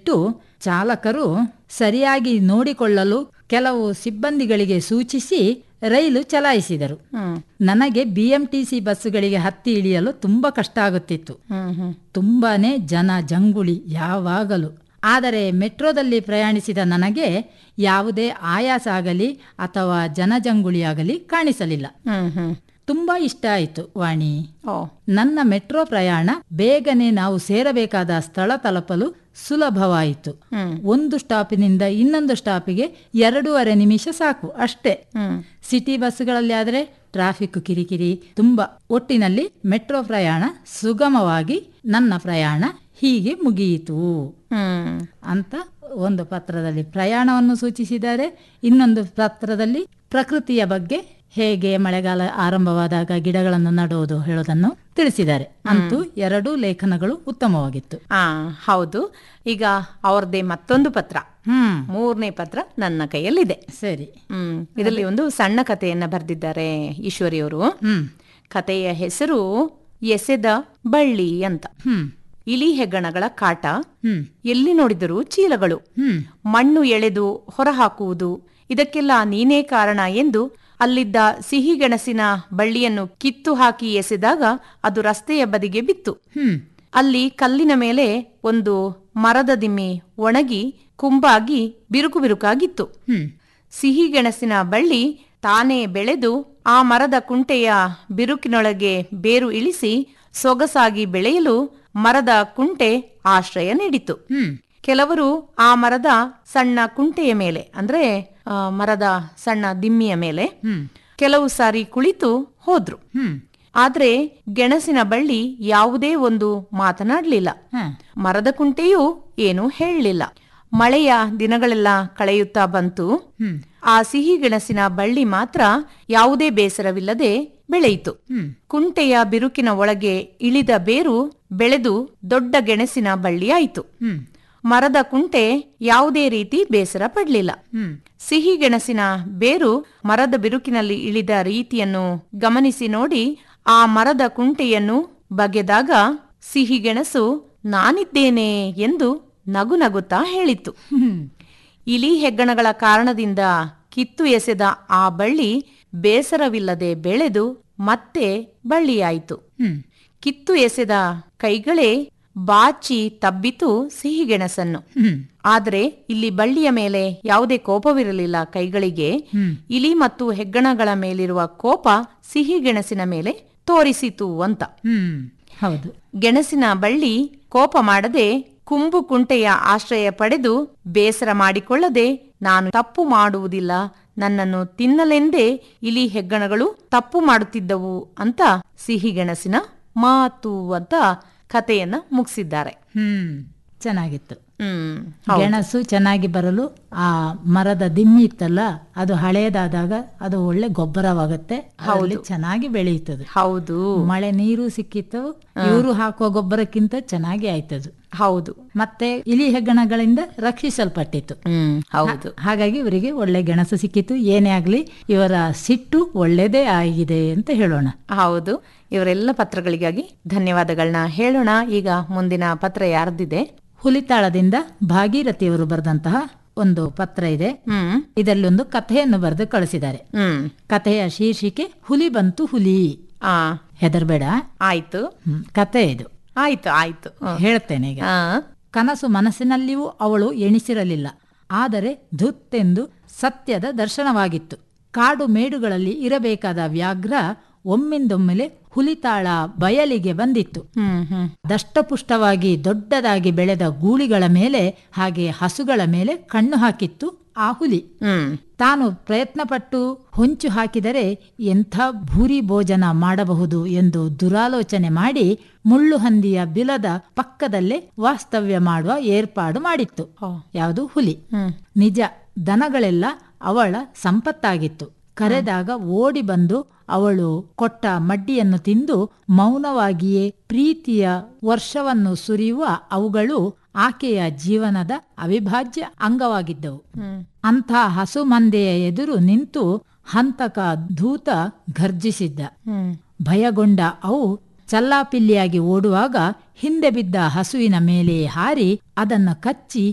ಬಿಟ್ಟು ಚಾಲಕರು ಸರಿಯಾಗಿ ನೋಡಿಕೊಳ್ಳಲು ಕೆಲವು ಸಿಬ್ಬಂದಿಗಳಿಗೆ ಸೂಚಿಸಿ ರೈಲು ಚಲಾಯಿಸಿದರು ಹ್ಮ್ ನನಗೆ ಬಿಎಂಟಿಸಿ ಬಸ್ಸುಗಳಿಗೆ ಹತ್ತಿ ಇಳಿಯಲು ತುಂಬಾ ಕಷ್ಟ ಆಗುತ್ತಿತ್ತು ಹ್ಮ್ ಹ್ಮ್ ತುಂಬಾನೇ ಜನ ಜಂಗುಳಿ ಯಾವಾಗಲೂ ಆದರೆ ಮೆಟ್ರೋದಲ್ಲಿ ಪ್ರಯಾಣಿಸಿದ ನನಗೆ ಯಾವುದೇ ಆಯಾಸ ಆಗಲಿ ಅಥವಾ ಜನಜಂಗುಳಿಯಾಗಲಿ ಕಾಣಿಸಲಿಲ್ಲ ಹ್ಮ್ ಹ್ಮ್ ತುಂಬಾ ಇಷ್ಟ ಆಯಿತು ವಾಣಿ ಓ ನನ್ನ ಮೆಟ್ರೋ ಪ್ರಯಾಣ ಬೇಗನೆ ನಾವು ಸೇರಬೇಕಾದ ಸ್ಥಳ ತಲುಪಲು ಸುಲಭವಾಯಿತು ಹ್ಮ್ ಒಂದು ಸ್ಟಾಪಿನಿಂದ ಇನ್ನೊಂದು ಸ್ಟಾಪಿಗೆ ಎರಡೂವರೆ ನಿಮಿಷ ಸಾಕು ಅಷ್ಟೇ ಹ್ಮ್ ಸಿಟಿ ಬಸ್ಗಳಲ್ಲಿ ಆದರೆ ಟ್ರಾಫಿಕ್ ಕಿರಿಕಿರಿ ತುಂಬಾ ಒಟ್ಟಿನಲ್ಲಿ ಮೆಟ್ರೋ ಪ್ರಯಾಣ ಸುಗಮವಾಗಿ ನನ್ನ ಪ್ರಯಾಣ ಹೀಗೆ ಮುಗಿಯಿತು ಹ್ಮ್ ಅಂತ ಒಂದು ಪತ್ರದಲ್ಲಿ ಪ್ರಯಾಣವನ್ನು ಸೂಚಿಸಿದ್ದಾರೆ ಇನ್ನೊಂದು ಪತ್ರದಲ್ಲಿ ಪ್ರಕೃತಿಯ ಬಗ್ಗೆ ಹೇಗೆ ಮಳೆಗಾಲ ಆರಂಭವಾದಾಗ ಗಿಡಗಳನ್ನು ನಡುವುದು ಹೇಳೋದನ್ನು ತಿಳಿಸಿದ್ದಾರೆ ಅಂತೂ ಎರಡೂ ಲೇಖನಗಳು ಉತ್ತಮವಾಗಿತ್ತು ಆ ಹೌದು ಈಗ ಅವ್ರದ್ದೇ ಮತ್ತೊಂದು ಪತ್ರ ಹ್ಮ್ ಮೂರನೇ ಪತ್ರ ನನ್ನ ಕೈಯಲ್ಲಿದೆ ಸರಿ ಹ್ಮ್ ಇದರಲ್ಲಿ ಒಂದು ಸಣ್ಣ ಕಥೆಯನ್ನ ಬರೆದಿದ್ದಾರೆ ಈಶ್ವರಿಯವರು ಹ್ಮ್ ಕಥೆಯ ಹೆಸರು ಎಸೆದ ಬಳ್ಳಿ ಅಂತ ಹ್ಮ್ ಇಲಿ ಹೆಗ್ಗಣಗಳ ಕಾಟ ಹ್ಮ್ ಎಲ್ಲಿ ನೋಡಿದರೂ ಚೀಲಗಳು ಹ್ಮ್ ಮಣ್ಣು ಎಳೆದು ಹೊರಹಾಕುವುದು ಇದಕ್ಕೆಲ್ಲ ನೀನೇ ಕಾರಣ ಎಂದು ಅಲ್ಲಿದ್ದ ಸಿಹಿಗೆಣಸಿನ ಬಳ್ಳಿಯನ್ನು ಕಿತ್ತು ಹಾಕಿ ಎಸೆದಾಗ ಅದು ರಸ್ತೆಯ ಬದಿಗೆ ಬಿತ್ತು ಹ್ಮ್ ಅಲ್ಲಿ ಕಲ್ಲಿನ ಮೇಲೆ ಒಂದು ಮರದ ದಿಮ್ಮಿ ಒಣಗಿ ಕುಂಬಾಗಿ ಬಿರುಕು ಬಿರುಕಾಗಿತ್ತು ಹ್ಮ್ ಸಿಹಿಗೆಣಸಿನ ಬಳ್ಳಿ ತಾನೇ ಬೆಳೆದು ಆ ಮರದ ಕುಂಟೆಯ ಬಿರುಕಿನೊಳಗೆ ಬೇರು ಇಳಿಸಿ ಸೊಗಸಾಗಿ ಬೆಳೆಯಲು ಮರದ ಕುಂಟೆ ಆಶ್ರಯ ನೀಡಿತು ಹ್ಮ್ ಕೆಲವರು ಆ ಮರದ ಸಣ್ಣ ಕುಂಟೆಯ ಮೇಲೆ ಅಂದ್ರೆ ಆ, ಮರದ ಸಣ್ಣ ದಿಮ್ಮಿಯ ಮೇಲೆ ಹ್ಮ್ ಕೆಲವು ಸಾರಿ ಕುಳಿತು ಹೋದ್ರು ಹ್ಮ್ ಆದ್ರೆ ಗೆಣಸಿನ ಬಳ್ಳಿ ಯಾವುದೇ ಒಂದು ಮಾತನಾಡ್ಲಿಲ್ಲ ಹ ಮರದ ಕುಂಟೆಯೂ ಏನೂ ಹೇಳಲಿಲ್ಲ ಮಳೆಯ ದಿನಗಳೆಲ್ಲ ಕಳೆಯುತ್ತಾ ಬಂತು ಹ್ಮ್ ಆ ಸಿಹಿ ಗೆಣಸಿನ ಬಳ್ಳಿ ಮಾತ್ರ ಯಾವುದೇ ಬೇಸರವಿಲ್ಲದೆ ಬೆಳೆಯಿತು ಹ್ಮ್ ಕುಂಟೆಯ ಬಿರುಕಿನ ಒಳಗೆ ಇಳಿದ ಬೇರು ಬೆಳೆದು ದೊಡ್ಡ ಗೆಣಸಿನ ಬಳ್ಳಿಯಾಯಿತು ಹ್ಮ್ ಮರದ ಕುಂಟೆ ಯಾವುದೇ ರೀತಿ ಬೇಸರ ಪಡ್ಲಿಲ್ಲ ಹ್ಮ್ ಸಿಹಿ ಗೆಣಸಿನ ಬೇರು ಮರದ ಬಿರುಕಿನಲ್ಲಿ ಇಳಿದ ರೀತಿಯನ್ನು ಗಮನಿಸಿ ನೋಡಿ ಆ ಮರದ ಕುಂಟೆಯನ್ನು ಬಗೆದಾಗ ಸಿಹಿಗೆಣಸು ನಾನಿದ್ದೇನೆ ಎಂದು ನಗು ನಗುತ್ತಾ ಹೇಳಿತ್ತು ಹ್ಮ್ ಇಲಿ ಹೆಗ್ಗಣಗಳ ಕಾರಣದಿಂದ ಕಿತ್ತು ಎಸೆದ ಆ ಬಳ್ಳಿ ಬೇಸರವಿಲ್ಲದೆ ಬೆಳೆದು ಮತ್ತೆ ಬಳ್ಳಿಯಾಯಿತು ಹ್ಮ್ ಕಿತ್ತು ಎಸೆದ ಕೈಗಳೇ ಬಾಚಿ ತಬ್ಬಿತು ಸಿಹಿಗೆಣಸನ್ನು ಹ್ಮ್ ಆದರೆ ಇಲ್ಲಿ ಬಳ್ಳಿಯ ಮೇಲೆ ಯಾವುದೇ ಕೋಪವಿರಲಿಲ್ಲ ಕೈಗಳಿಗೆ ಹ್ಮ್ ಇಲಿ ಮತ್ತು ಹೆಗ್ಗಣಗಳ ಮೇಲಿರುವ ಕೋಪ ಸಿಹಿಗೆಣಸಿನ ಮೇಲೆ ತೋರಿಸಿತು ಅಂತ ಹ್ಮ್ ಹೌದು ಗೆಣಸಿನ ಬಳ್ಳಿ ಕೋಪ ಮಾಡದೆ ಕುಂಬು ಕುಂಟೆಯ ಆಶ್ರಯ ಪಡೆದು ಬೇಸರ ಮಾಡಿಕೊಳ್ಳದೆ ನಾನು ತಪ್ಪು ಮಾಡುವುದಿಲ್ಲ ನನ್ನನ್ನು ತಿನ್ನಲೆಂದೇ ಇಲಿ ಹೆಗ್ಗಣಗಳು ತಪ್ಪು ಮಾಡುತ್ತಿದ್ದವು ಅಂತ ಸಿಹಿಗೆಣಸಿನ ಮಾತು ಅಂತ ಕಥೆಯನ್ನ ಮುಗಿಸಿದ್ದಾರೆ ಹ್ಮ್ ಚೆನ್ನಾಗಿತ್ತು ಹ್ಮ್ ಗೆಣಸು ಚೆನ್ನಾಗಿ ಬರಲು ಆ ಮರದ ದಿಮ್ಮಿ ಇತ್ತಲ್ಲ ಅದು ಹಳೇದಾದಾಗ ಅದು ಒಳ್ಳೆ ಗೊಬ್ಬರವಾಗುತ್ತೆ ಅದರಲ್ಲಿ ಚೆನ್ನಾಗಿ ಬೆಳೆಯುತ್ತದೆ ಹೌದು ಮಳೆ ನೀರು ಸಿಕ್ಕಿತ್ತು ಇವರು ಹಾಕುವ ಗೊಬ್ಬರಕ್ಕಿಂತ ಚೆನ್ನಾಗಿ ಆಯ್ತದು ಹೌದು ಮತ್ತೆ ಇಲಿ ಹೆಗ್ಗಣಗಳಿಂದ ರಕ್ಷಿಸಲ್ಪಟ್ಟಿತ್ತು ಹ್ಮ್ ಹೌದು ಹಾಗಾಗಿ ಇವರಿಗೆ ಒಳ್ಳೆ ಗೆಣಸು ಸಿಕ್ಕಿತು ಏನೇ ಆಗ್ಲಿ ಇವರ ಸಿಟ್ಟು ಒಳ್ಳೆದೇ ಆಗಿದೆ ಅಂತ ಹೇಳೋಣ ಹೌದು ಇವರೆಲ್ಲ ಪತ್ರಗಳಿಗಾಗಿ ಧನ್ಯವಾದಗಳನ್ನ ಹೇಳೋಣ ಈಗ ಮುಂದಿನ ಪತ್ರ ಯಾರ್ದಿದೆ ಹುಲಿತಾಳದಿಂದ ಭಾಗೀರಥಿಯವರು ಬರೆದಂತಹ ಒಂದು ಪತ್ರ ಇದೆ ಹ್ಮ್ ಇದರಲ್ಲಿ ಒಂದು ಕಥೆಯನ್ನು ಬರೆದು ಕಳಿಸಿದ್ದಾರೆ ಹ್ಮ್ ಕಥೆಯ ಶೀರ್ಷಿಕೆ ಹುಲಿ ಬಂತು ಹುಲಿ ಆ ಹೆದರ್ಬೇಡ ಆಯ್ತು ಹ್ಮ್, ಕಥೆ ಇದು ಆಯ್ತು ಆಯ್ತು ಹ್ಮ್. ಹೇಳ್ತೇನೆ ಈಗ ಆ, ಕನಸು ಮನಸ್ಸಿನಲ್ಲಿಯೂ ಅವಳು ಎಣಿಸಿರಲಿಲ್ಲ ಆದರೆ ಧುತ್ತೆಂದು ಸತ್ಯದ ದರ್ಶನವಾಗಿತ್ತು ಕಾಡು ಮೇಡುಗಳಲ್ಲಿ ಇರಬೇಕಾದ ವ್ಯಾಘ್ರ ಒಮ್ಮಿಂದೊಮ್ಮೆಲೆ ಹುಲಿತಾಳ ಬಯಲಿಗೆ ಬಂದಿತ್ತು ಹ್ಮ್ ಹ್ಮ್ ದಷ್ಟಪುಷ್ಟವಾಗಿ ದೊಡ್ಡದಾಗಿ ಬೆಳೆದ ಗೂಳಿಗಳ ಮೇಲೆ ಹಾಗೆ ಹಸುಗಳ ಮೇಲೆ ಕಣ್ಣು ಹಾಕಿತ್ತು ಆ ಹುಲಿ ಹ್ಮ್ ತಾನು ಪ್ರಯತ್ನಪಟ್ಟು ಹೊಂಚು ಹಾಕಿದರೆ ಎಂಥ ಭೂರಿ ಭೋಜನ ಮಾಡಬಹುದು ಎಂದು ದುರಾಲೋಚನೆ ಮಾಡಿ ಮುಳ್ಳುಹಂದಿಯ ಬಿಲದ ಪಕ್ಕದಲ್ಲೇ ವಾಸ್ತವ್ಯ ಮಾಡುವ ಏರ್ಪಾಡು ಮಾಡಿತ್ತು ಓ. ಯಾವುದು ಹುಲಿ ಹ್ಮ್ ನಿಜ ದನಗಳೆಲ್ಲ ಅವಳ ಸಂಪತ್ತಾಗಿತ್ತು ಕರೆದಾಗ ಓಡಿ ಬಂದು ಅವಳು ಕೊಟ್ಟ ಮಡ್ಡಿಯನ್ನು ತಿಂದು ಮೌನವಾಗಿಯೇ ಪ್ರೀತಿಯ ವರ್ಷವನ್ನು ಸುರಿಯುವ ಅವುಗಳು ಆಕೆಯ ಜೀವನದ ಅವಿಭಾಜ್ಯ ಅಂಗವಾಗಿದ್ದವು ಹ್ಮ್ ಅಂಥ ಹಸು ಮಂದೆಯ ಎದುರು ನಿಂತು ಹಂತಕ ಧೂತ ಘರ್ಜಿಸಿದ್ದ ಹ್ಮ್ ಭಯಗೊಂಡ ಅವು ಚಲ್ಲಾಪಿಲ್ಲಿಯಾಗಿ ಓಡುವಾಗ ಹಿಂದೆ ಬಿದ್ದ ಹಸುವಿನ ಮೇಲೆ ಹಾರಿ ಅದನ್ನು ಕಚ್ಚಿ